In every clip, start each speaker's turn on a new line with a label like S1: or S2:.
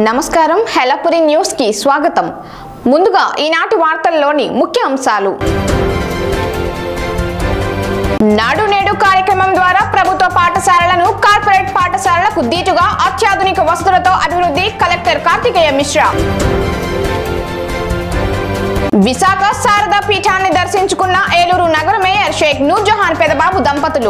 S1: నమస్కారం హెలపురి న్యూస్ కి స్వాగతం ముందుగా ఈనాటి వార్తల్లోని ముఖ్య అంశాలు నాడు నేడు కార్యక్రమం ద్వారా ప్రభుత్వ పాఠశాలలను కార్పొరేట్ పాఠశాలలకు దీటుగా అత్యాధునిక వసతులతో అభివృద్ధి కలెక్టర్ కార్తికేయ మిశ్రా విశాఖ శారదా పీఠాన్ని దర్శించుకున్న ఏలూరు నగర మేయర్ షేక్ నూర్జహాన్ పెదబాబు దంపతులు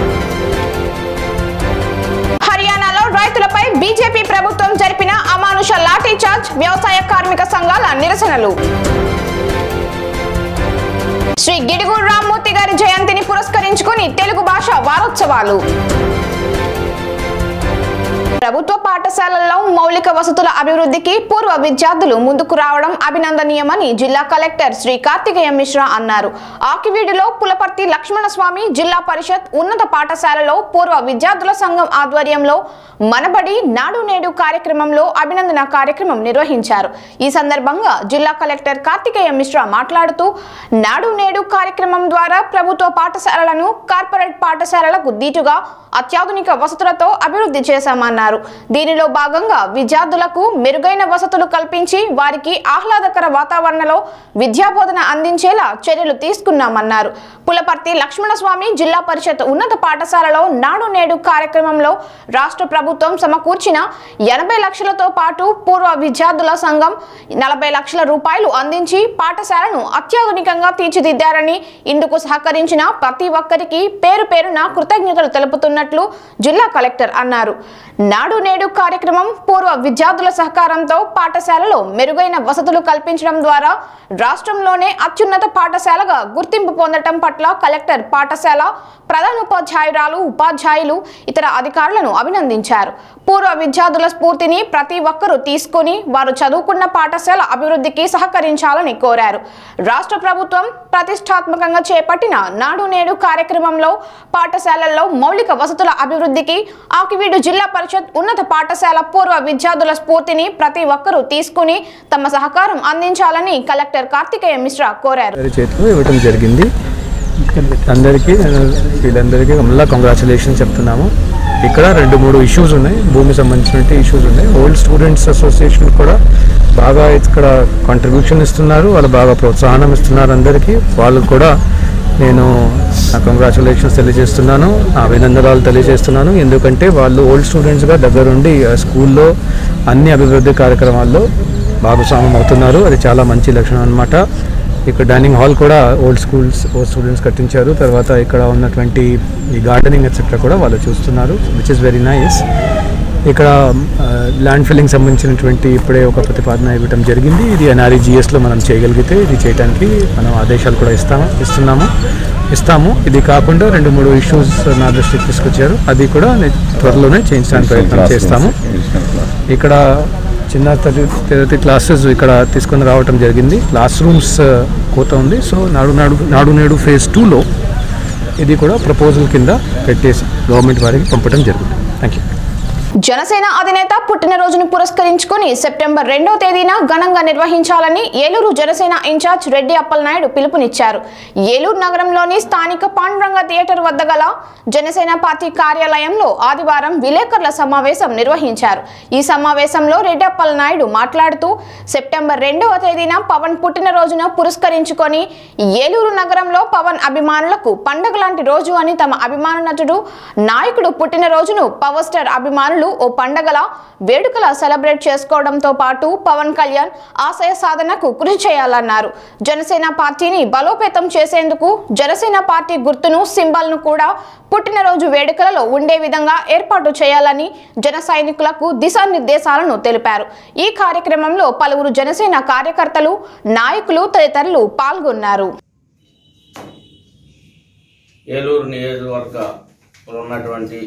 S1: హర్యానాలో రైతులపై బీజేపీ ప్రభుత్వం జరిపిన అమానుష లాఠీ చార్జ్ వ్యవసాయ కార్మిక సంఘాల నిరసనలు శ్రీ గిడుగూరు రామ్మూర్తి గారి జయంతిని పురస్కరించుకుని తెలుగు భాష వారోత్సవాలు ప్రభుత్వ పాఠశాలల్లో మౌలిక వసతుల అభివృద్ధికి పూర్వ విద్యార్థులు ముందుకు రావడం అభినందనీయమని జిల్లా కలెక్టర్ శ్రీ కార్తికేయ మిశ్రా అన్నారు ఆకివీడిలో పులపర్తి లక్ష్మణస్వామి జిల్లా పరిషత్ ఉన్నత పాఠశాలలో పూర్వ విద్యార్థుల సంఘం ఆధ్వర్యంలో మనబడి నాడు నేడు కార్యక్రమంలో అభినందన కార్యక్రమం నిర్వహించారు ఈ సందర్భంగా జిల్లా కలెక్టర్ కార్తికేయ మిశ్రా మాట్లాడుతూ నాడు నేడు కార్యక్రమం ద్వారా ప్రభుత్వ పాఠశాలలను కార్పొరేట్ పాఠశాలలకు దీటుగా అత్యాధునిక వసతులతో అభివృద్ధి చేశామన్నారు దీనిలో భాగంగా విద్యార్థులకు మెరుగైన వసతులు కల్పించి వారికి ఆహ్లాదకర వాతావరణంలో విద్యాబోధన అందించేలా చర్యలు తీసుకున్నామన్నారు పులపర్తి లక్ష్మణస్వామి జిల్లా పరిషత్ ఉన్నత పాఠశాలలో నాడు నేడు కార్యక్రమంలో రాష్ట్ర ప్రభుత్వం సమకూర్చిన ఎనభై లక్షలతో పాటు పూర్వ విద్యార్థుల సంఘం నలభై లక్షల రూపాయలు అందించి పాఠశాలను అత్యాధునికంగా తీర్చిదిద్దారని ఇందుకు సహకరించిన ప్రతి ఒక్కరికి పేరు పేరున కృతజ్ఞతలు తెలుపుతున్నట్లు జిల్లా కలెక్టర్ అన్నారు నాడు నేడు కార్యక్రమం పూర్వ విద్యార్థుల సహకారంతో పాఠశాలలో మెరుగైన వసతులు కల్పించడం ద్వారా రాష్ట్రంలోనే అత్యున్నత పాఠశాలగా గుర్తింపు పొందటం పట్ల కలెక్టర్ పాఠశాల ప్రధానోపాధ్యాయురాలు ఉపాధ్యాయులు ఇతర అధికారులను అభినందించారు పూర్వ విద్యార్థుల స్ఫూర్తిని ప్రతి ఒక్కరూ తీసుకుని వారు చదువుకున్న పాఠశాల అభివృద్ధికి సహకరించాలని కోరారు రాష్ట్ర ప్రభుత్వం ప్రతిష్టాత్మకంగా చేపట్టిన నాడు నేడు కార్యక్రమంలో పాఠశాలల్లో మౌలిక వసతుల అభివృద్ధికి ఆకివీడు జిల్లా పరిషత్ ఉన్నత పాఠశాల పూర్వ విద్యార్థుల స్ఫూర్తిని ప్రతి ఒక్కరూ తీసుకుని తమ సహకారం అందించాలని కలెక్టర్ కార్తికేయ మిశ్రా కోరారు
S2: అందరి చేతిలో ఇవ్వటం జరిగింది అందరికీ నేను వీళ్ళందరికీ మళ్ళీ కంగ్రాచులేషన్ చెప్తున్నాము ఇక్కడ రెండు మూడు ఇష్యూస్ ఉన్నాయి భూమి సంబంధించిన ఇష్యూస్ ఉన్నాయి ఓల్డ్ స్టూడెంట్స్ అసోసియేషన్ కూడా బాగా ఇక్కడ కాంట్రిబ్యూషన్ ఇస్తున్నారు వాళ్ళు బాగా ప్రోత్సాహనం ఇస్తున్నారు అందరికీ వాళ్ళు కూడా నేను నా కంగ్రాచులేషన్స్ తెలియజేస్తున్నాను నా అభినందనాలు తెలియజేస్తున్నాను ఎందుకంటే వాళ్ళు ఓల్డ్ స్టూడెంట్స్గా దగ్గరుండి ఆ స్కూల్లో అన్ని అభివృద్ధి కార్యక్రమాల్లో భాగస్వామ్యం అవుతున్నారు అది చాలా మంచి లక్షణం అన్నమాట ఇక్కడ డైనింగ్ హాల్ కూడా ఓల్డ్ స్కూల్స్ ఓల్డ్ స్టూడెంట్స్ కట్టించారు తర్వాత ఇక్కడ ఉన్నటువంటి ఈ గార్డెనింగ్ ఎట్సెట్రా కూడా వాళ్ళు చూస్తున్నారు విచ్ ఇస్ వెరీ నైస్ ఇక్కడ ల్యాండ్ ఫిల్లింగ్ సంబంధించినటువంటి ఇప్పుడే ఒక ప్రతిపాదన ఇవ్వడం జరిగింది ఇది ఎన్ఆర్ఈజిఎస్లో మనం చేయగలిగితే ఇది చేయడానికి మనం ఆదేశాలు కూడా ఇస్తాము ఇస్తున్నాము ఇస్తాము ఇది కాకుండా రెండు మూడు ఇష్యూస్ నా దృష్టికి తీసుకొచ్చారు అది కూడా నేను త్వరలోనే చేయించడానికి ప్రయత్నం చేస్తాము ఇక్కడ చిన్న తరగతి తరగతి క్లాసెస్ ఇక్కడ తీసుకొని రావటం జరిగింది క్లాస్ రూమ్స్ కోత ఉంది సో నాడు నాడు నాడు నేడు ఫేజ్ టూలో ఇది కూడా ప్రపోజల్ కింద పెట్టేసి గవర్నమెంట్ వారికి పంపడం జరుగుతుంది థ్యాంక్ యూ
S1: జనసేన అధినేత పుట్టినరోజును పురస్కరించుకుని సెప్టెంబర్ రెండో తేదీన ఘనంగా నిర్వహించాలని ఏలూరు జనసేన ఇన్ఛార్జ్ రెడ్డి అప్పలనాయుడు పిలుపునిచ్చారు ఏలూరు నగరంలోని స్థానిక పాండురంగ థియేటర్ వద్ద గల జనసేన పార్టీ కార్యాలయంలో ఆదివారం విలేకరుల సమావేశం నిర్వహించారు ఈ సమావేశంలో రెడ్డి అప్పలనాయుడు మాట్లాడుతూ సెప్టెంబర్ రెండవ తేదీన పవన్ పుట్టినరోజున పురస్కరించుకొని ఏలూరు నగరంలో పవన్ అభిమానులకు పండగ లాంటి రోజు అని తమ అభిమాన నటుడు నాయకుడు పుట్టినరోజును పవర్ స్టార్ అభిమానులు ఓ పండగల వేడుకల సెలబ్రేట్ చేసుకోవడంతో పాటు పవన్ కళ్యాణ్ ఆశయ సాధనకు కృషి చేయాలన్నారు జనసేన పార్టీని బలోపేతం చేసేందుకు జనసేన పార్టీ గుర్తును సింబల్ను కూడా పుట్టినరోజు వేడుకలలో ఉండే విధంగా ఏర్పాటు చేయాలని జన సైనికులకు దిశానిర్దేశాలను తెలిపారు ఈ కార్యక్రమంలో పలువురు జనసేన కార్యకర్తలు నాయకులు తదితరులు పాల్గొన్నారు
S3: ఏలూరు నియోజకవర్గంలో ఉన్నటువంటి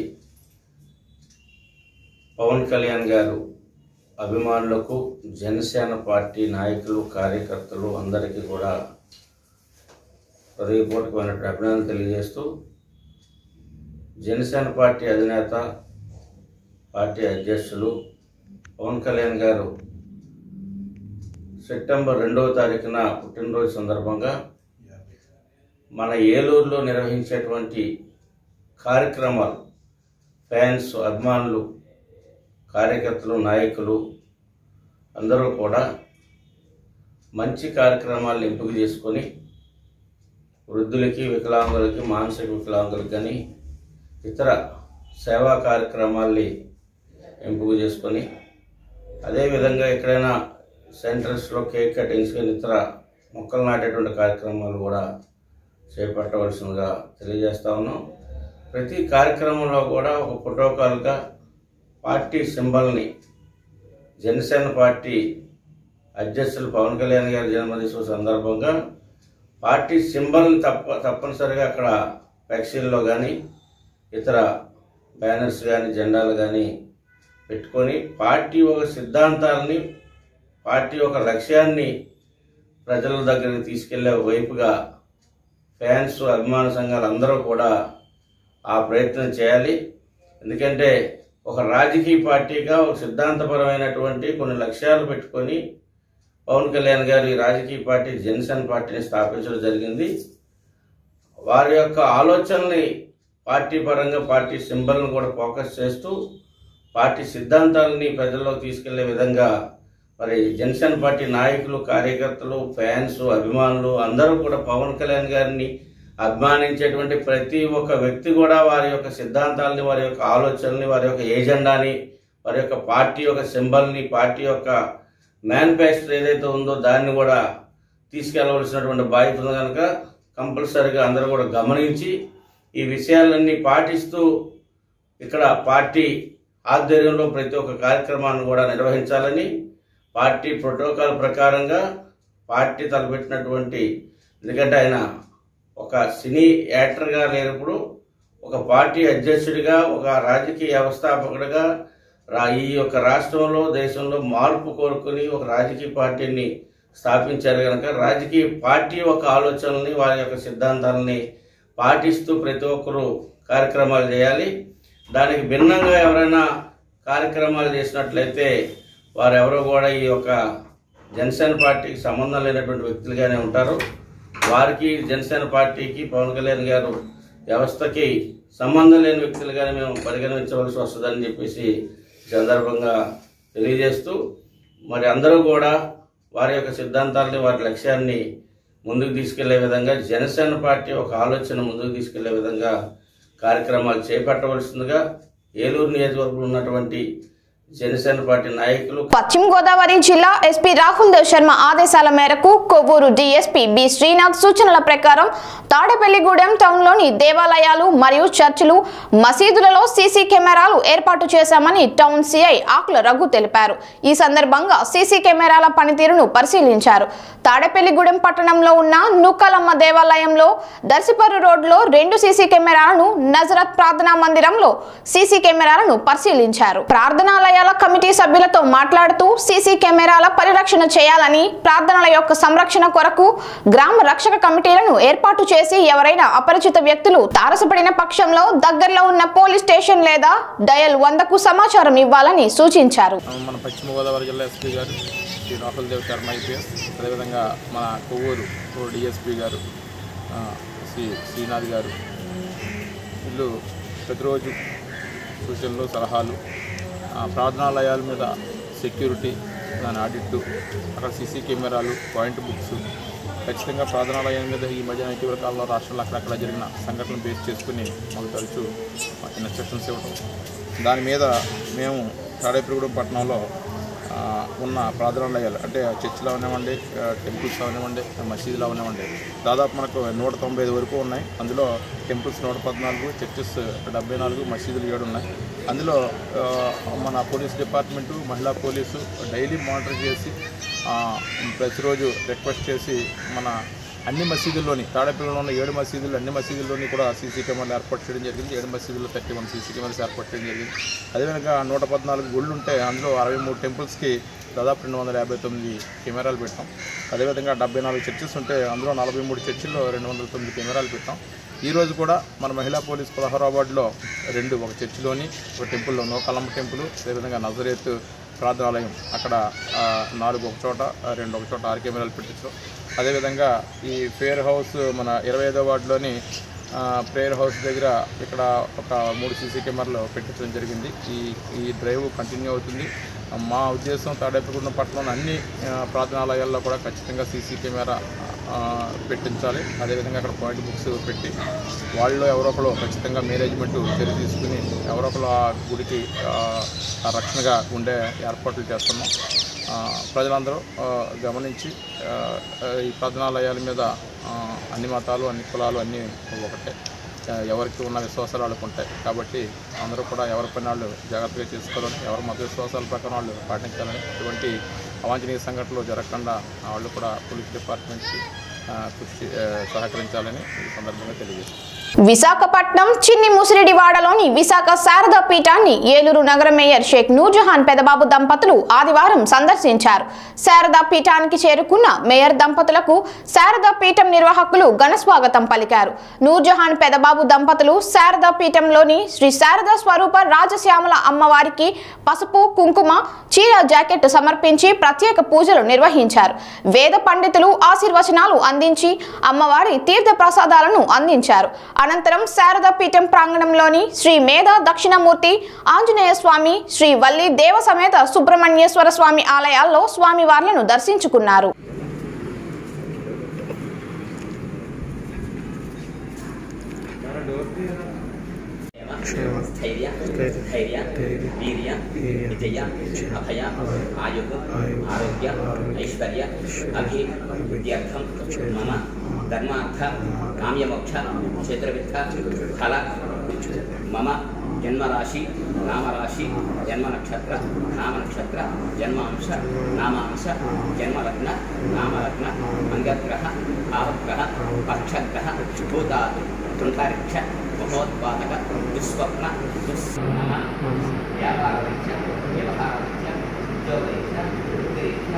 S3: పవన్ కళ్యాణ్ గారు అభిమానులకు జనసేన పార్టీ నాయకులు కార్యకర్తలు అందరికీ కూడా హృదయపూర్వకమైనటువంటి అభినందనలు తెలియజేస్తూ జనసేన పార్టీ అధినేత పార్టీ అధ్యక్షులు పవన్ కళ్యాణ్ గారు సెప్టెంబర్ రెండవ తారీఖున పుట్టినరోజు సందర్భంగా మన ఏలూరులో నిర్వహించేటువంటి కార్యక్రమాలు ఫ్యాన్స్ అభిమానులు కార్యకర్తలు నాయకులు అందరూ కూడా మంచి కార్యక్రమాలను ఎంపిక చేసుకొని వృద్ధులకి వికలాంగులకి మానసిక వికలాంగులకి కానీ ఇతర సేవా కార్యక్రమాల్ని ఎంపిక చేసుకొని అదేవిధంగా ఎక్కడైనా సెంటర్స్లో కేక్ కటింగ్స్ కానీ ఇతర మొక్కలు నాటేటువంటి కార్యక్రమాలు కూడా చేపట్టవలసిందిగా తెలియజేస్తా ఉన్నాం ప్రతి కార్యక్రమంలో కూడా ఒక ప్రోటోకాల్గా పార్టీ సింబల్ని జనసేన పార్టీ అధ్యక్షులు పవన్ కళ్యాణ్ గారి జన్మదిన సందర్భంగా పార్టీ సింబల్ని తప్ప తప్పనిసరిగా అక్కడ ఫ్లెక్సీల్లో కానీ ఇతర బ్యానర్స్ కానీ జెండాలు కానీ పెట్టుకొని పార్టీ ఒక సిద్ధాంతాలని పార్టీ ఒక లక్ష్యాన్ని ప్రజల దగ్గరికి తీసుకెళ్లే వైపుగా ఫ్యాన్స్ అభిమాన సంఘాలు అందరూ కూడా ఆ ప్రయత్నం చేయాలి ఎందుకంటే ఒక రాజకీయ పార్టీగా ఒక సిద్ధాంతపరమైనటువంటి కొన్ని లక్ష్యాలు పెట్టుకొని పవన్ కళ్యాణ్ గారు ఈ రాజకీయ పార్టీ జనసేన పార్టీని స్థాపించడం జరిగింది వారి యొక్క ఆలోచనల్ని పార్టీ పరంగా పార్టీ సింబల్ని కూడా ఫోకస్ చేస్తూ పార్టీ సిద్ధాంతాలని ప్రజల్లోకి తీసుకెళ్లే విధంగా మరి జనసేన పార్టీ నాయకులు కార్యకర్తలు ఫ్యాన్స్ అభిమానులు అందరూ కూడా పవన్ కళ్యాణ్ గారిని అభిమానించేటువంటి ప్రతి ఒక్క వ్యక్తి కూడా వారి యొక్క సిద్ధాంతాలని వారి యొక్క ఆలోచనల్ని వారి యొక్క ఏజెండాని వారి యొక్క పార్టీ యొక్క సింబల్ని పార్టీ యొక్క మేనిఫెస్టో ఏదైతే ఉందో దాన్ని కూడా తీసుకెళ్లవలసినటువంటి బాధ్యత ఉంది కనుక కంపల్సరిగా అందరూ కూడా గమనించి ఈ విషయాలన్నీ పాటిస్తూ ఇక్కడ పార్టీ ఆధ్వర్యంలో ప్రతి ఒక్క కార్యక్రమాన్ని కూడా నిర్వహించాలని పార్టీ ప్రోటోకాల్ ప్రకారంగా పార్టీ తలపెట్టినటువంటి ఎందుకంటే ఆయన ఒక సినీ యాక్టర్గా లేనప్పుడు ఒక పార్టీ అధ్యక్షుడిగా ఒక రాజకీయ వ్యవస్థాపకుడిగా రా ఈ యొక్క రాష్ట్రంలో దేశంలో మార్పు కోరుకుని ఒక రాజకీయ పార్టీని స్థాపించారు కనుక రాజకీయ పార్టీ యొక్క ఆలోచనల్ని వారి యొక్క సిద్ధాంతాలని పాటిస్తూ ప్రతి ఒక్కరూ కార్యక్రమాలు చేయాలి దానికి భిన్నంగా ఎవరైనా కార్యక్రమాలు చేసినట్లయితే వారెవరో కూడా ఈ యొక్క జనసేన పార్టీకి సంబంధం లేనటువంటి వ్యక్తులుగానే ఉంటారు వారికి జనసేన పార్టీకి పవన్ కళ్యాణ్ గారు వ్యవస్థకి సంబంధం లేని వ్యక్తులుగానే మేము పరిగణించవలసి వస్తుందని చెప్పేసి ఈ సందర్భంగా తెలియజేస్తూ మరి అందరూ కూడా వారి యొక్క సిద్ధాంతాలని వారి లక్ష్యాన్ని ముందుకు తీసుకెళ్లే విధంగా జనసేన పార్టీ ఒక ఆలోచన ముందుకు తీసుకెళ్లే విధంగా కార్యక్రమాలు చేపట్టవలసిందిగా ఏలూరు నియోజకవర్గంలో ఉన్నటువంటి జనసేన పార్టీ నాయకులు
S1: పశ్చిమ గోదావరి జిల్లా ఎస్పీ రాహుల్ దేవ్ శర్మ ఆదేశాల మేరకు కొవ్వూరు డీఎస్పీ బి శ్రీనాథ్ సూచనల ప్రకారం తాడేపల్లిగూడెం టౌన్లోని దేవాలయాలు మరియు చర్చిలు మసీదులలో సీసీ కెమెరాలు ఏర్పాటు చేశామని టౌన్ సిఐ ఆకుల రఘు తెలిపారు ఈ సందర్భంగా సీసీ కెమెరాల పనితీరును పరిశీలించారు తాడేపల్లిగూడెం పట్టణంలో ఉన్న నూకలమ్మ దేవాలయంలో దర్శిపర్రు రోడ్లో రెండు సీసీ కెమెరాలను నజరత్ ప్రార్థనా మందిరంలో సీసీ కెమెరాలను పరిశీలించారు ప్రార్థనాలయాల కమిటీ సభ్యులతో మాట్లాడుతూ సీసీ కెమెరాల పరిరక్షణ చేయాలని ప్రార్థనల యొక్క సంరక్షణ కొరకు గ్రామ రక్షక కమిటీలను ఏర్పాటు చేసి ఎవరైనా అపరిచిత వ్యక్తులు తారసపడిన పక్షంలో దగ్గరలో ఉన్న పోలీస్ స్టేషన్ లేదా డయల్ వందకు సమాచారం ఇవ్వాలని సూచించారు
S4: మన పశ్చిమ గోదావరి జిల్లా ఎస్పీ గారు శ్రీ రాహుల్ దేవ్ శర్మ ఐపీఎస్ అదేవిధంగా మన కొవ్వూరు డిఎస్పీ గారు ఆ, శ్రీ శ్రీనాథ్ గారు వీళ్ళు ప్రతిరోజు సూచనలు సలహాలు ఆ, ప్రార్థనాలయాల మీద సెక్యూరిటీ దాని ఆడిట్ అక్కడ సీసీ కెమెరాలు పాయింట్ బుక్స్ ఖచ్చితంగా ప్రార్థనాలయం మీద ఈ మధ్య ఇటీవల కాలంలో రాష్ట్రంలో అక్కడక్కడ జరిగిన సంఘటనలు బేస్ చేసుకుని మాకు తరచూ ఇన్స్ట్రక్షన్స్ ఇవ్వడం దాని మీద మేము తాడేపల్లిగూడెం పట్టణంలో ఆ, ఉన్న ప్రార్థనాలయాలు అంటే చర్చిలో అవనివ్వండి ఆ, టెంపుల్స్ అవనివ్వండి మసీదులు అవనివ్వండి దాదాపు మనకు నూట తొంభై ఐదు వరకు ఉన్నాయి అందులో టెంపుల్స్ నూట పద్నాలుగు చర్చెస్ డెబ్బై నాలుగు మసీదులు ఏడు ఉన్నాయి అందులో ఆ, మన పోలీస్ డిపార్ట్మెంటు మహిళా పోలీసు డైలీ మానిటర్ చేసి ఆ, ప్రతిరోజు రిక్వెస్ట్ చేసి మన అన్ని మసీదుల్లోని తాడేపల్లిలో ఉన్న ఏడు మసీదులు అన్ని మసీదుల్లోని కూడా సీసీ కెమెరాలు ఏర్పాటు చేయడం జరిగింది ఏడు మసీదుల్లో థర్టీ వన్ సీసీ కెమెరాస్ ఏర్పాటు చేయడం జరిగింది అదేవిధంగా నూట పద్నాలుగు గుళ్ళు ఉంటే అందులో అరవై మూడు టెంపుల్స్కి దాదాపు రెండు వందల యాభై తొమ్మిది కెమెరాలు పెట్టాం అదేవిధంగా డెబ్బై నాలుగు చర్చెస్ ఉంటే అందులో నలభై మూడు చర్చిల్లో రెండు వందల తొమ్మిది కెమెరాలు పెట్టాం ఈ రోజు కూడా మన మహిళా పోలీస్ పదహారో వార్డులో రెండు ఒక చర్చిలోని ఒక టెంపుల్లో నోకలమ్మ టెంపుల్ అదేవిధంగా నజరేత్ ప్రార్థనాలయం అక్కడ ఆ, నాలుగు ఒక చోట ఆ, రెండు ఒక చోట ఆరు కెమెరాలు పెట్టించాం అదేవిధంగా ఈ ఫేర్ హౌస్ మన ఇరవై ఐదో వార్డులోని ఆ, ప్రేయర్ హౌస్ దగ్గర ఇక్కడ ఒక మూడు సీసీ కెమెరాలు పెట్టించడం జరిగింది ఈ ఈ డ్రైవ్ కంటిన్యూ అవుతుంది మా ఉద్దేశం తాడేపల్లిగూడెం పట్టణంలోని అన్ని ఆ, ప్రార్థనాలయాల్లో కూడా ఖచ్చితంగా సీసీ కెమెరా ఆ, పెట్టించాలి అదేవిధంగా అక్కడ పాయింట్ బుక్స్ పెట్టి వాళ్ళు ఎవరో ఒకరు ఖచ్చితంగా మేనేజ్మెంట్ చర్య తీసుకుని ఎవరో ఒకరు ఆ గుడికి ఆ, ఆ రక్షణగా ఉండే ఏర్పాట్లు చేస్తున్నాం ఆ, ప్రజలందరూ ఆ, గమనించి ఆ, ఈ ప్రార్థనాలయాల మీద ఆ, అన్ని మతాలు అన్ని కులాలు అన్నీ ఒకటే ఆ, ఎవరికి ఉన్న విశ్వాసాలు వాళ్ళకు ఉంటాయి కాబట్టి అందరూ కూడా ఎవరి పని వాళ్ళు జాగ్రత్తగా చేసుకోవాలని ఎవరి మత విశ్వాసాల ప్రకారం వాళ్ళు పాటించాలని ఇటువంటి అవాంఛనీయ సంఘటనలు జరగకుండా వాళ్ళు కూడా పోలీస్ డిపార్ట్మెంట్కి ఆ, కృషి ఆ, సహకరించాలని ఈ సందర్భంగా తెలియజేస్తాను
S1: విశాఖపట్నం చిన్ని ముసిరిడివాడలోని విశాఖ శారదా పీఠాన్ని ఏలూరు నగర మేయర్ షేక్ నూర్జహాన్ పెదబాబు దంపతులు ఆదివారం సందర్శించారు శారదా పీఠానికి చేరుకున్న మేయర్ దంపతులకు శారదా పీఠం నిర్వాహకులు ఘన స్వాగతం పలికారు నూర్జహాన్ పెదబాబు దంపతులు శారదా పీఠంలోని శ్రీ శారదా స్వరూప రాజశ్యామల అమ్మవారికి పసుపు కుంకుమ చీర జాకెట్ సమర్పించి ప్రత్యేక పూజలు నిర్వహించారు వేద పండితులు ఆశీర్వచనాలు అందించి అమ్మవారి తీర్థ ప్రసాదాలను అందించారు అనంతరం శారదా పీఠం ప్రాంగణంలోని శ్రీ మేధ దక్షిణమూర్తి ఆంజనేయ స్వామి శ్రీ వల్లి దేవ సమేత సుబ్రహ్మణ్యేశ్వర స్వామి ఆలయాల్లో స్వామివార్లను దర్శించుకున్నారు
S5: స్థైర్య ధైర్య వీర్య విజయ అభయ ఆయు ఆరోగ్య ఐశ్వర్య అభి విద్యార్థం మమ ధర్మార్థ కామ్యమోక్ష చతుర్విధ ఫల మమ జన్మరాశి నామరాశి జన్మ నక్షత్ర నామ నక్షత్ర జన్మాంశ నామాంశ జన్మలగ్న నామలగ్న అంగగ్రహ భావగ్రహ పక్షగ్రహ భూతాత్ తుంటారిక్ష మహోత్పాదక దుస్వప్న దుస్మమ వ్యాపారరీత్య వ్యవహారరీత్య ఉద్యోగరీత్య వృత్తిరీత్య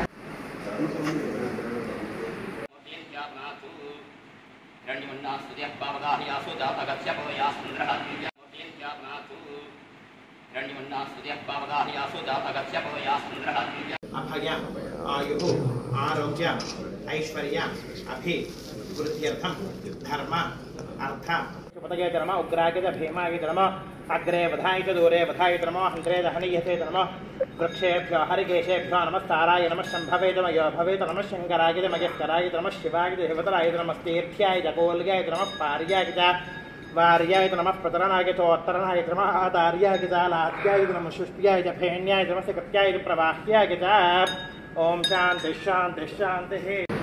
S6: అభయ ఆయు ఆరోగ్య ఐశ్వర్య అభి వృద్ధ్యర్థం ధర్మ అర్థ పతగే నమ ఉగ్రాయ చ భీమాయ చ నమ అగ్రే వధాయ చ దూరే వధాయ చ నమ హంత్రే దహనీయతే చ నమ వృక్షేభ్యో హరికేశేభ్యో నమస్తారాయ నమ శంభవే చ మయో భవే చ నమ శంకరాయ చ మగేశ్వరాయ చ నమ శివాయ చ శివతరాయ చ నమస్తేభ్యాయ చ కోల్యాయ చ నమ పార్యాయ చ వార్యాయ చ నమః ప్రతరణాయ చోత్తరణాయ చ నమః ఆదార్యాయ చ లాభ్యాయ చ నమః శుష్ప్యాయ చ ఫేణ్యాయ చ నమః కృత్యాయ చ ప్రవాహ్యాయ చ ఓం శాంతి శాంతి శాంతి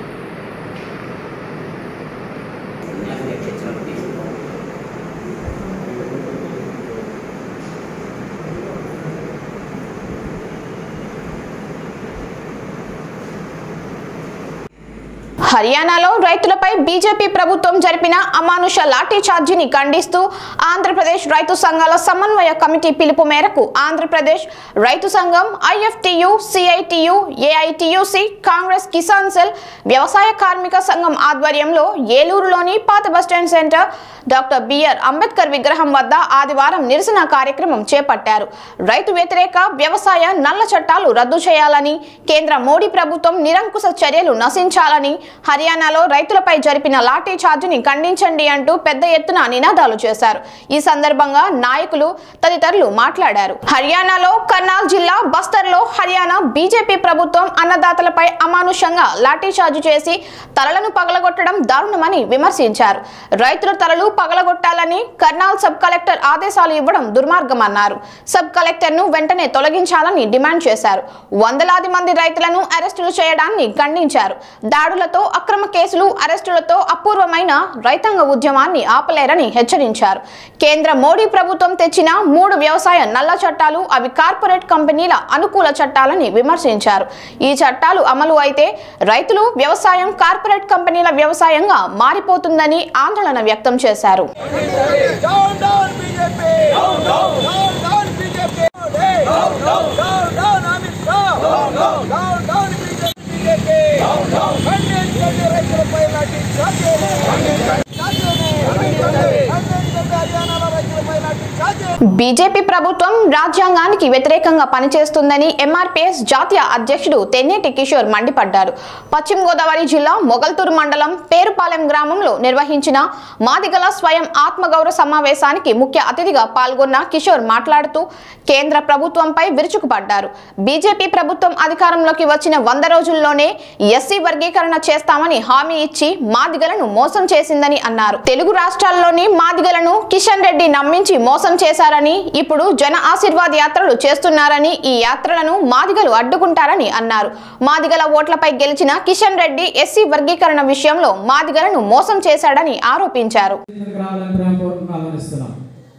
S1: హర్యానాలో రైతులపై బీజేపీ ప్రభుత్వం జరిపిన అమానుష లాఠీ ఛార్జీని ఖండిస్తూ ఆంధ్రప్రదేశ్ రైతు సంఘాల సమన్వయ కమిటీ పిలుపు మేరకు ఆంధ్రప్రదేశ్ రైతు సంఘం IFTU CITU AITUC Congress Kisan cell వ్యవసాయ కార్మిక సంఘం ఆధ్వర్యంలో ఏలూరులోని పాత bus stand centre doctor B R Ambedkar విగ్రహం వద్ద ఆదివారం నిరసన కార్యక్రమం చేపట్టారు రైతు వ్యతిరేక వ్యవసాయ నల్ల చట్టాలు రద్దు చేయాలని కేంద్ర మోడీ ప్రభుత్వం నిరంకుశ చర్యలు నశించాలని హర్యానాలో రైతులపై జరిపిన లాఠీ చార్జిని ఖండించండి అంటూ పెద్ద ఎత్తున నినాదాలు చేశారు ఈ సందర్భంగా నాయకులు తదితరులు మాట్లాడారు హర్యానాలో కర్నాల్ జిల్లా బస్తర్లో హర్యానా బీజేపీ ప్రభుత్వం అన్నదాతలపై అమానుషంగా లాఠీ చార్జు చేసి తలలను పగలగొట్టడం దారుణమని విమర్శించారు రైతుల తలలు పగలగొట్టాలని కర్నాల్ సబ్ కలెక్టర్ ఆదేశాలు ఇవ్వడం దుర్మార్గమన్నారు సబ్ కలెక్టర్ ను వెంటనే తొలగించాలని డిమాండ్ చేశారు వందలాది మంది రైతులను అరెస్టులు చేయడాన్ని ఖండించారు దాడులతో అక్రమ కేసులు అరెస్టులతో అపూర్వమైన రైతాంగ ఉద్యమాన్ని ఆపలేరని హెచ్చరించారు కేంద్ర మోడీ ప్రభుత్వం తెచ్చిన మూడు వ్యవసాయ నల్ల చట్టాలు అవి కార్పొరేట్ కంపెనీల అనుకూల చట్టాలని విమర్శించారు ఈ చట్టాలు అమలు అయితే రైతులు వ్యవసాయం కార్పొరేట్ కంపెనీల వ్యవసాయంగా మారిపోతుందని ఆందోళన వ్యక్తం చేశారు
S7: Down, down, BJP! Down, down, down, down, BJP! Down, down, down, down, Amit Shah! Down, down, down, down, BJP! Down, down, ఖండించండి రైతులపై లాఠీ చార్జీలు! ఖండించండి! ఖండించండి! ఖండించండి హర్యానాలో రైతులపై లాఠీ చార్జీలు!
S1: బీజేపీ ప్రభుత్వం రాజ్యాంగానికి వ్యతిరేకంగా పనిచేస్తుందని ఎంఆర్పీఎస్ జాతీయ అధ్యక్షుడు తెన్నేటి కిషోర్ మండిపడ్డారు పశ్చిమ గోదావరి జిల్లా మొగల్తూరు మండలం పేరుపాలెం గ్రామంలో నిర్వహించిన మాదిగల స్వయం ఆత్మగౌరవ సమావేశానికి ముఖ్య అతిథిగా పాల్గొన్న కిషోర్ మాట్లాడుతూ కేంద్ర ప్రభుత్వంపై విరుచుకుపడ్డారు బీజేపీ ప్రభుత్వం అధికారంలోకి వచ్చిన వంద రోజుల్లోనే ఎస్సీ వర్గీకరణ చేస్తామని హామీ ఇచ్చి మాదిగలను మోసం చేసిందని అన్నారు తెలుగు రాష్ట్రాల్లోని మాదిగలను కిషన్ రెడ్డి నమ్మించి మోసం చేశారని ఇప్పుడు జన ఆశీర్వాద్ యాత్రలు చేస్తున్నారని ఈ యాత్రలను మాదిగలు అడ్డుకుంటారని అన్నారు మాదిగల ఓట్లపై గెలిచిన కిషన్ రెడ్డి ఎస్సీ వర్గీకరణ విషయంలో మాదిగలను మోసం చేశాడని ఆరోపించారు
S8: ఇక్కడికి రావాలని ప్రేమపూర్వకంగా ఆహ్వానిస్తున్నాం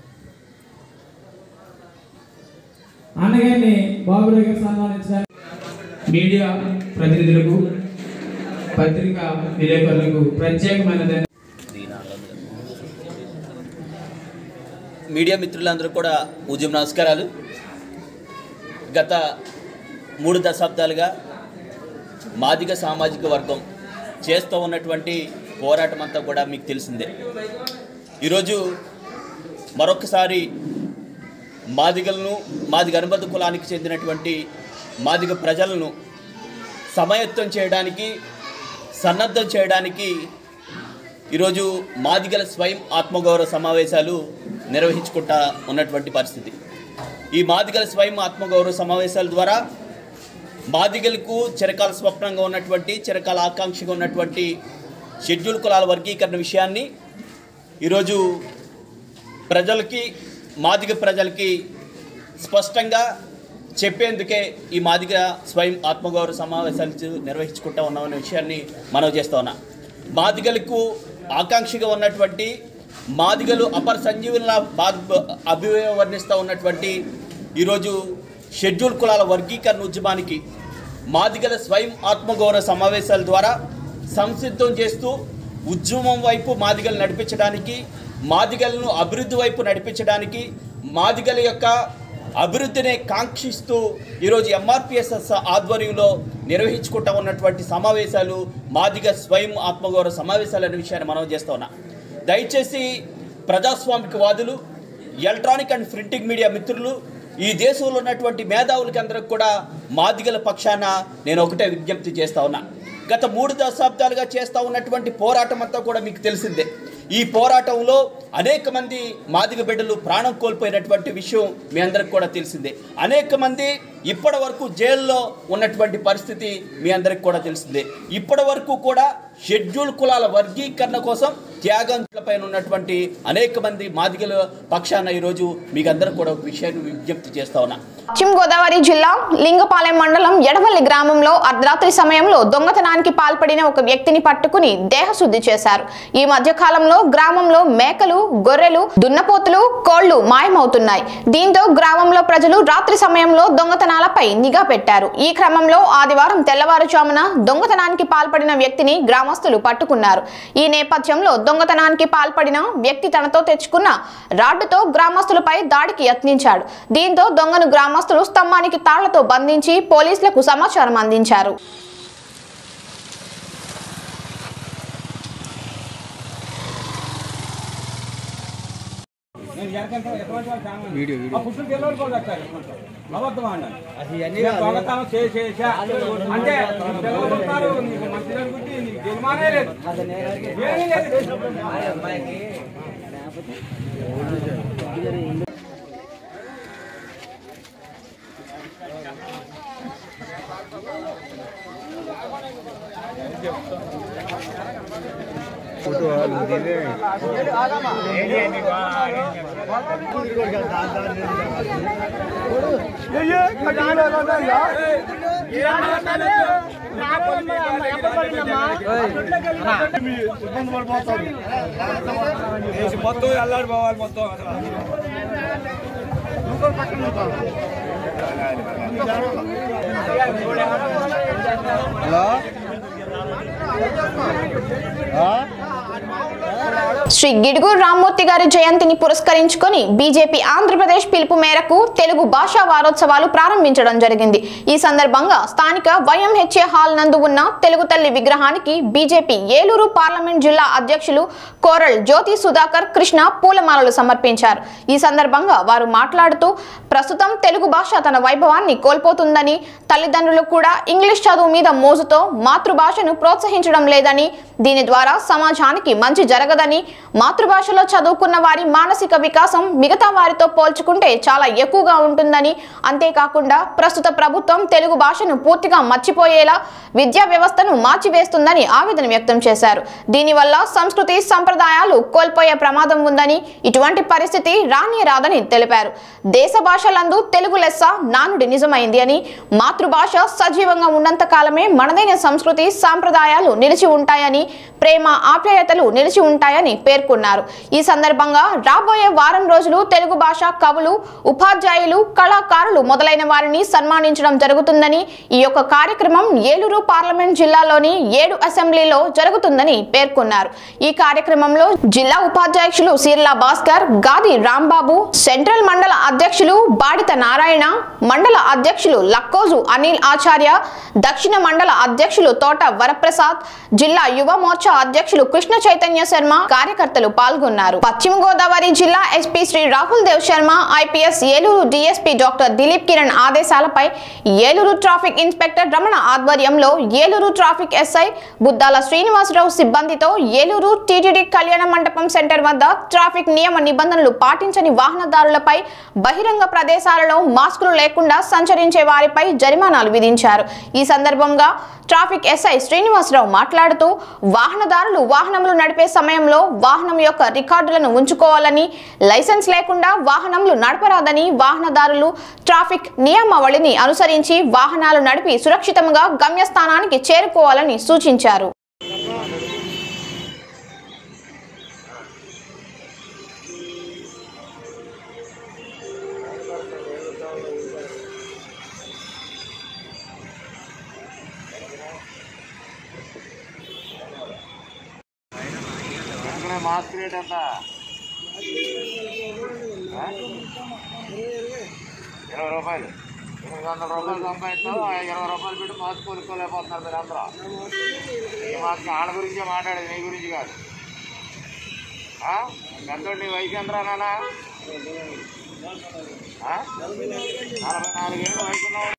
S8: అన్నగారిని బాబురావు గారు సన్మానించడానికి మీడియా ప్రతినిధులకు పత్రికా విలేకరులకు ప్రత్యేకమైన ధన్య-
S9: మీడియా మిత్రులందరూ కూడా ఉద్యమ నమస్కారాలు గత మూడు దశాబ్దాలుగా మాదిగ సామాజిక వర్గం చేస్తూ ఉన్నటువంటి పోరాటం అంతా కూడా మీకు తెలిసిందే ఈరోజు మరొకసారి మాదిగలను మాదిగ అనుబంధ కులానికి చెందినటువంటి మాదిగ ప్రజలను సమాయత్తం చేయడానికి సన్నద్ధం చేయడానికి ఈరోజు మాదిగల స్వయం ఆత్మగౌరవ సమావేశాలు నిర్వహించుకుంటా ఉన్నటువంటి పరిస్థితి ఈ మాదిగల స్వయం ఆత్మగౌరవ సమావేశాల ద్వారా మాదిగలకు చిరకాల స్వప్నంగా ఉన్నటువంటి చిరకాల ఆకాంక్షగా ఉన్నటువంటి షెడ్యూల్ కులాల వర్గీకరణ విషయాన్ని ఈరోజు ప్రజలకి మాదిగ ప్రజలకి స్పష్టంగా చెప్పేందుకే ఈ మాదిగ స్వయం ఆత్మగౌరవ సమావేశాలు నిర్వహించుకుంటా ఉన్నామనే విషయాన్ని మనవి చేస్తా ఉన్నా మాదిగలకు ఆకాంక్షగా ఉన్నటువంటి మాదిగలు అపర సంజీవుల అభివర్ణిస్తూ ఉన్నటువంటి ఈరోజు షెడ్యూల్ కులాల వర్గీకరణ ఉద్యమానికి మాదిగల స్వయం ఆత్మగౌరవ సమావేశాల ద్వారా సంసిద్ధం చేస్తూ ఉద్యమం వైపు మాదిగలు నడిపించడానికి మాదిగలను అభివృద్ధి వైపు నడిపించడానికి మాదిగల యొక్క అభివృద్ధిని కాంక్షిస్తూ ఈరోజు ఎంఆర్పిఎస్ఎస్ ఆధ్వర్యంలో నిర్వహించుకుంటా ఉన్నటువంటి సమావేశాలు మాదిగ స్వయం ఆత్మగౌరవ సమావేశాలు అనే విషయాన్ని మనం చేస్తా ఉన్నాం దయచేసి ప్రజాస్వామిక వాదులు ఎలక్ట్రానిక్ అండ్ ప్రింటింగ్ మీడియా మిత్రులు ఈ దేశంలో ఉన్నటువంటి మేధావులకి అందరికి కూడా మాదిగల పక్షాన నేను ఒకటే విజ్ఞప్తి చేస్తా ఉన్నా గత మూడు దశాబ్దాలుగా చేస్తూ ఉన్నటువంటి పోరాటం అంతా కూడా మీకు తెలిసిందే ఈ పోరాటంలో అనేక మంది మాదిగ బిడ్డలు ప్రాణం కోల్పోయినటువంటి విషయం మీ అందరికి కూడా తెలిసిందే అనేక మంది ఇప్పటి వరకు జైల్లో ఉన్నటువంటి పరిస్థితి మీ అందరికి కూడా తెలిసిందే ఇప్పటి వరకు కూడా షెడ్యూల్ కులాల వర్గీకరణ కోసం త్యాగంపైన ఉన్నటువంటి అనేక మంది మాదిగల పక్షాన ఈరోజు మీకు అందరూ కూడా ఒక విషయాన్ని విజ్ఞప్తి చేస్తా ఉన్నా
S1: పశ్చిమ గోదావరి జిల్లా లింగపాలెం మండలం ఎడవల్లి గ్రామంలో అర్ధరాత్రి సమయంలో దొంగతనానికి పాల్పడిన ఒక వ్యక్తిని పట్టుకుని దేహశుద్ధి చేశారు ఈ మధ్య కాలంలో గ్రామంలో మేకలు గొర్రెలు దున్నపోతులు కోళ్లు మాయమవుతున్నాయి దీంతో గ్రామంలో ప్రజలు రాత్రి సమయంలో దొంగతనాలపై నిఘా పెట్టారు ఈ క్రమంలో ఆదివారం తెల్లవారుజామున దొంగతనానికి పాల్పడిన వ్యక్తిని గ్రామస్తులు పట్టుకున్నారు ఈ నేపథ్యంలో దొంగతనానికి పాల్పడిన వ్యక్తి తనతో తెచ్చుకున్న రాడ్డుతో గ్రామస్తులపై దాడికి యత్నించాడు దీంతో దొంగను గ్రామస్తులు స్తంభానికి తాళ్లతో బంధించి పోలీసులకు సమాచారం అందించారు
S7: దొంగతనం చేసేసా అంటే పిల్లలు నీకు మంచి అనుకుంటే నీకు జన్మానే లేదు ఏమీ లేదు మొత్తం వెళ్ళాడు పోవాలి మొత్తం
S1: శ్రీ గిడుగూరు రామ్మూర్తి గారి జయంతిని పురస్కరించుకొని బీజేపీ ఆంధ్రప్రదేశ్ పిలుపు మేరకు తెలుగు భాషా వారోత్సవాలు ప్రారంభించడం జరిగింది ఈ సందర్భంగా స్థానిక వైఎంహెచ్ఏ హాల్ నందు ఉన్న తెలుగు తల్లి విగ్రహానికి బీజేపీ ఏలూరు పార్లమెంట్ జిల్లా అధ్యక్షులు కోరల్ జ్యోతి సుధాకర్ కృష్ణ పూలమాలలు సమర్పించారు ఈ సందర్భంగా వారు మాట్లాడుతూ ప్రస్తుతం తెలుగు భాష తన వైభవాన్ని కోల్పోతుందని తల్లిదండ్రులు కూడా ఇంగ్లీష్ చదువు మీద మోజుతో మాతృభాషను ప్రోత్సహించడం లేదని దీని ద్వారా సమాజానికి మంచి జరగదని మాతృభాషలో చదువుకున్న వారి మానసిక వికాసం మిగతా వారితో పోల్చుకుంటే చాలా ఎక్కువగా ఉంటుందని అంతేకాకుండా ప్రస్తుత ప్రభుత్వం తెలుగు భాషను పూర్తిగా మర్చిపోయేలా విద్యా వ్యవస్థను మార్చివేస్తుందని ఆవేదన వ్యక్తం చేశారు దీనివల్ల సంస్కృతి సంప్రదాయాలు కోల్పోయే ప్రమాదం ఉందని ఇటువంటి పరిస్థితి రాని రాదని తెలిపారు దేశ భాషలందు తెలుగు లెస్స నానుడి నిజమైంది అని మాతృభాష సజీవంగా ఉన్నంత కాలమే మనదైన సంస్కృతి సాంప్రదాయాలు నిలిచి ఉంటాయని ప్రేమ ఆప్యాయతలు నిలిచి ఉంటాయని పేర్కొన్నారు ఈ సందర్భంగా రాబోయే వారం రోజులు తెలుగు భాష కవులు ఉపాధ్యాయులు కళాకారులు మొదలైన వారిని సన్మానించడం జరుగుతుందని ఈ యొక్క కార్యక్రమం ఏలూరు పార్లమెంట్ జిల్లాలోని ఏడు అసెంబ్లీలో జరుగుతుందని పేర్కొన్నారు ఈ కార్యక్రమంలో జిల్లా ఉపాధ్యక్షులు సీర్లా భాస్కర్ గాది రాంబాబు సెంట్రల్ మండల అధ్యక్షులు బాడిత నారాయణ మండల అధ్యక్షులు లక్కోజు అనిల్ ఆచార్య దక్షిణ మండల అధ్యక్షులు తోట వరప్రసాద్ జిల్లా యువ మోర్చా అధ్యక్షులు కృష్ణ చైతన్య శర్మ కార్యకర్తలు పాల్గొన్నారు పశ్చిమ గోదావరి జిల్లా SP Shri Rahul Dev Sharma IPS Eluru DSP doctor Dileep Kiran ఆదేశాలపై ఏలూరు ట్రాఫిక్ ఇన్స్పెక్టర్ రమణ ఆధ్వర్యంలో ఏలూరు ట్రాఫిక్ ఎస్ఐ బుద్దాల శ్రీనివాసరావు సిబ్బందితో ఏలూరు టీటీడీ కళ్యాణ మండపం సెంటర్ వద్ద ట్రాఫిక్ నియమ నిబంధనలు పాటించని వాహనదారులపై బహిరంగ ప్రదేశాలలో మాస్కులు లేకుండా సంచరించే వారిపై జరిమానాలు విధించారు ఈ సందర్భంగా ట్రాఫిక్ ఎస్ఐ శ్రీనివాసరావు మాట్లాడుతూ వాహనదారులు వాహనములు నడిపే సమయంలో వాహనం యొక్క రికార్డులను ఉంచుకోవాలని లైసెన్స్ లేకుండా వాహనములు నడపరాదని వాహనదారులు ట్రాఫిక్ నియమావళిని అనుసరించి వాహనాలు నడిపి సురక్షితంగా గమ్యస్థానానికి చేరుకోవాలని సూచించారు
S10: మాస్క్ రేట్ ఎంత ఇరవై రూపాయలు ఎనిమిది వందల రూపాయలు సంపాదిస్తాం ఇరవై రూపాయలు పెట్టి మాస్క్ కొనుక్కోలేకపోతున్నారు మీరు అందరూ ఈ మాస్క్ వాళ్ళ గురించే మాట్లాడేది నీ గురించి కాదు ఆ? పెద్దోడు నీ వయసు ఎంత నాన్న ఆ? నలభై నాలుగేళ్ళు వయసు ఉన్నవాడు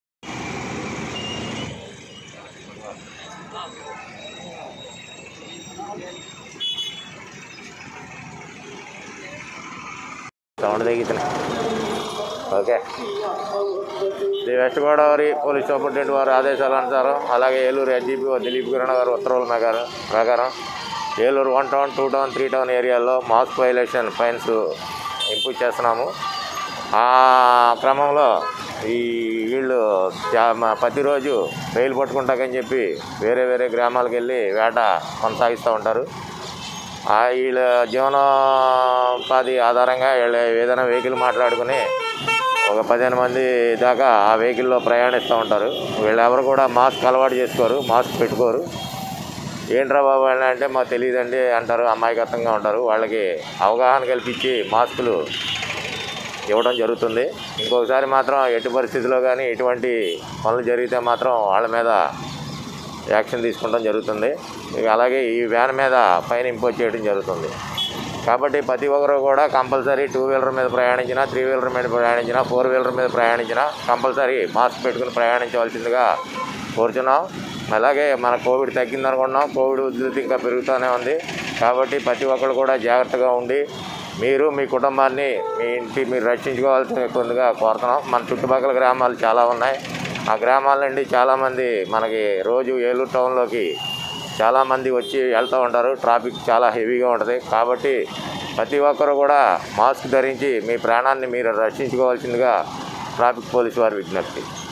S10: సౌండ్ తగ్గుతున్నాయి okay the West Godavari police superintendent వారి ఆదేశాల అనుసారం అలాగే ఏలూరు ఎస్జీపీ దిలీప్ కిరణ్ గారు ఉత్తర్వుల ప్రకారం ప్రకారం Eluru one town two town three town ఏరియాల్లో మాస్క్ వైలేషన్ ఫైన్స్ ఇంపోజ్ చేస్తున్నాము ఆ క్రమంలో ఈ వీళ్ళు చా- మ- ప్రతిరోజు రైలు పట్టుకుంటాకని చెప్పి వేరే వేరే గ్రామాలకు వెళ్ళి వేట కొనసాగిస్తూ ఉంటారు ఆ వీళ్ళ జీవనోపాధి ఆధారంగా వీళ్ళ ఏదైనా వెహికల్ మాట్లాడుకుని ఒక పదిహేను మంది దాకా ఆ వెహికల్లో ప్రయాణిస్తూ ఉంటారు వీళ్ళెవరు కూడా మాస్క్ అలవాటు చేసుకోరు మాస్క్ పెట్టుకోరు ఏంట్రా బాబు అని అంటే మాకు తెలియదండి అంటారు అమాయకత్వంగా ఉంటారు వాళ్ళకి అవగాహన కల్పించి మాస్కులు ఇవ్వడం జరుగుతుంది ఇంకొకసారి మాత్రం ఎట్టి పరిస్థితిలో కానీ ఎటువంటి పనులు జరిగితే మాత్రం వాళ్ళ మీద యాక్షన్ తీసుకోవడం జరుగుతుంది ఇక అలాగే ఈ వ్యాన్ మీద ఫైన్ ఇంపోజ్ చేయడం జరుగుతుంది కాబట్టి ప్రతి ఒక్కరు కూడా కంపల్సరీ టూ వీలర్ మీద ప్రయాణించినా త్రీ వీలర్ మీద ప్రయాణించినా ఫోర్ వీలర్ మీద ప్రయాణించినా కంపల్సరీ మాస్క్ పెట్టుకుని ప్రయాణించవలసిందిగా కోరుచున్నాం అలాగే మన కోవిడ్ తగ్గింది అనుకుంటున్నాం కోవిడ్ ఉధృతి ఇంకా పెరుగుతూనే ఉంది కాబట్టి ప్రతి ఒక్కరు కూడా జాగ్రత్తగా ఉండి మీరు మీ కుటుంబాన్ని మీ ఇంటి మీరు రక్షించుకోవాల్సిన కొద్దిగా కోరుతున్నాం మన చుట్టుపక్కల గ్రామాలు చాలా ఉన్నాయి ఆ గ్రామాల నుండి చాలామంది మనకి రోజు ఏలూరు టౌన్లోకి చాలామంది వచ్చి వెళ్తూ ఉంటారు ట్రాఫిక్ చాలా హెవీగా ఉంటుంది కాబట్టి ప్రతి ఒక్కరు కూడా మాస్క్ ధరించి మీ ప్రాణాన్ని మీరు రక్షించుకోవాల్సిందిగా ట్రాఫిక్ పోలీసు వారి విజ్ఞప్తి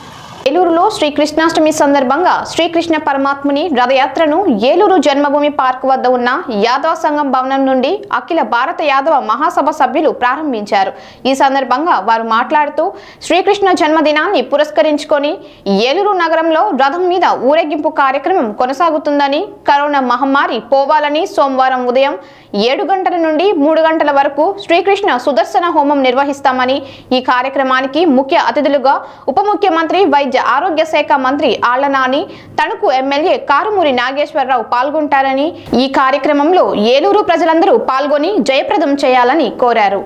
S1: ఏలూరులో శ్రీకృష్ణాష్టమి సందర్భంగా శ్రీకృష్ణ పరమాత్ముని రథయాత్రను ఏలూరు జన్మభూమి పార్క్ వద్ద ఉన్న యాదవ సంఘం భవనం నుండి అఖిల భారత యాదవ మహాసభ సభ్యులు ప్రారంభించారు ఈ సందర్భంగా వారు మాట్లాడుతూ శ్రీకృష్ణ జన్మదినాన్ని పురస్కరించుకొని ఏలూరు నగరంలో రథం మీద ఊరేగింపు కార్యక్రమం కొనసాగుతుందని కరోనా మహమ్మారి పోవాలని సోమవారం ఉదయం ఏడు గంటల నుండి మూడు గంటల వరకు శ్రీకృష్ణ సుదర్శన హోమం నిర్వహిస్తామని ఈ కార్యక్రమానికి ముఖ్య అతిథులుగా ఉప ముఖ్యమంత్రి వైద్య ఆరోగ్య శాఖ మంత్రి ఆళ్ల నాని తణుకు ఎమ్మెల్యే కారుమూరి నాగేశ్వరరావు పాల్గొంటారని ఈ కార్యక్రమంలో ఏలూరు ప్రజలందరూ పాల్గొని జయప్రదం చేయాలని కోరారు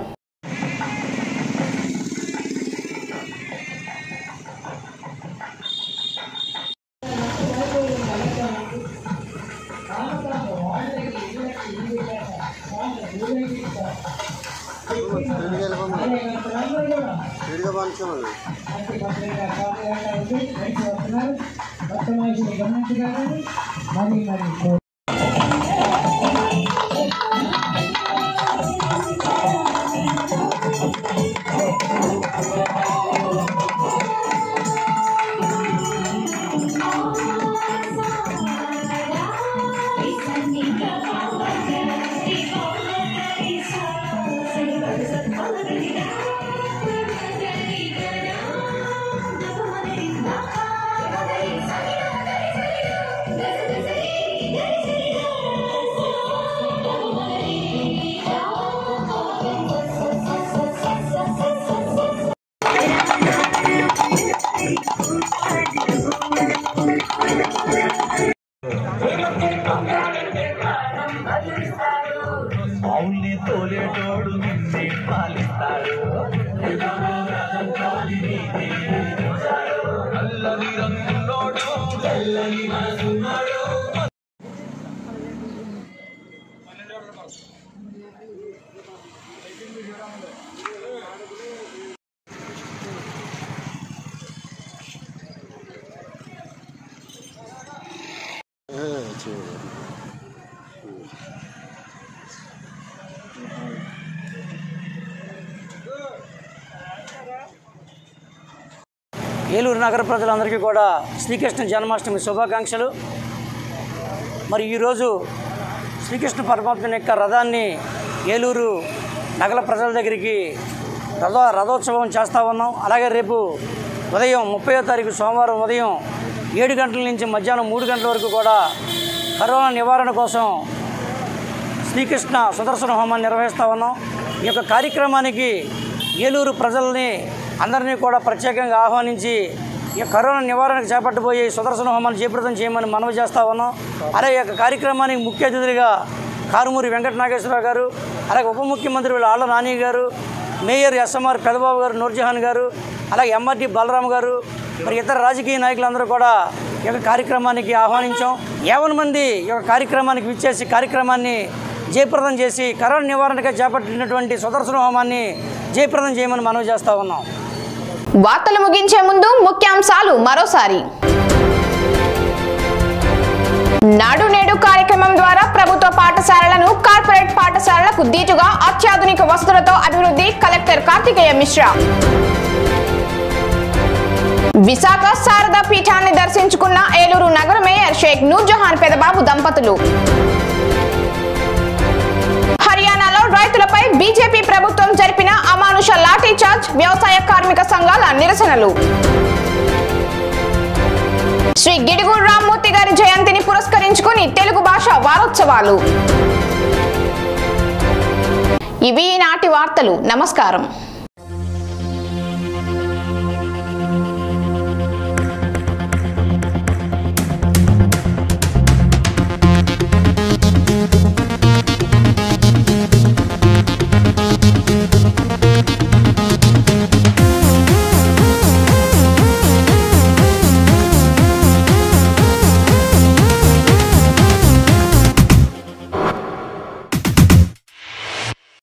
S11: ఏలూరు నగర ప్రజలందరికీ కూడా శ్రీకృష్ణ జన్మాష్టమి శుభాకాంక్షలు మరి ఈరోజు శ్రీకృష్ణ పరమాత్మ యొక్క రథాన్ని ఏలూరు నగర ప్రజల దగ్గరికి రథ రథోత్సవం చేస్తూ ఉన్నాం అలాగే రేపు ఉదయం ముప్పయో తారీఖు సోమవారం ఉదయం ఏడు గంటల నుంచి మధ్యాహ్నం మూడు గంటల వరకు కూడా కరోనా నివారణ కోసం శ్రీకృష్ణ సుదర్శన హోమాన్ని నిర్వహిస్తూ ఉన్నాం ఈ యొక్క కార్యక్రమానికి ఏలూరు ప్రజల్ని అందరినీ కూడా ప్రత్యేకంగా ఆహ్వానించి ఈ యొక్క కరోనా నివారణకు చేపట్టబోయే ఈ సుదర్శన హోమాన్ని చేపడతం చేయమని మనవి చేస్తూ ఉన్నాం అలాగే ఈ యొక్క కార్యక్రమానికి ముఖ్య అతిథులుగా కారుమూరి వెంకట నాగేశ్వరరావు గారు అలాగే ఉప ముఖ్యమంత్రి ఆళ్ళ నాని గారు మేయర్ ఎస్ఎంఆర్ పెదబాబు గారు నూర్జహాన్ గారు అలాగే ఎంఆర్టీ బలరాం గారు మరి ఇతర రాజకీయ నాయకులందరూ కూడా ఈ యొక్క కార్యక్రమానికి ఆహ్వానించాం యావన్ మంది ఈ యొక్క కార్యక్రమానికి విచ్చేసి కార్యక్రమాన్ని జయప్రదం చేసి కరోనా నివారణగా చేపట్టినటువంటి సుదర్శన హోమాన్ని జయప్రదం చేయమని మనవి చేస్తూ ఉన్నాం
S1: వార్తలు ముగించే ముందు ముఖ్యాంశాలు మరోసారి నాడు నేడు కార్యక్రమం ద్వారా ప్రభుత్వ పాఠశాలలను కార్పొరేట్ పాఠశాలలకు దీటుగా అత్యాధునిక వసతులతో అభివృద్ధి కలెక్టర్ కార్తికేయ మిశ్రా విశాఖ శారదా పీఠాన్ని దర్శించుకున్న ఏలూరు నగర మేయర్ షేక్ నూర్జహాన్ పెదబాబు దంపతులు హర్యానాలో రైతులపై బీజేపీ ప్రభుత్వం జరిపిన అమానుష లాఠీ చార్జ్ వ్యవసాయ కార్మిక సంఘాల నిరసనలు శ్రీ గిడుగూరు రామ్మూర్తి గారి జయంతిని పురస్కరించుకుని తెలుగు భాష వారోత్సవాలు ఇవి ఈనాటి వార్తలు నమస్కారం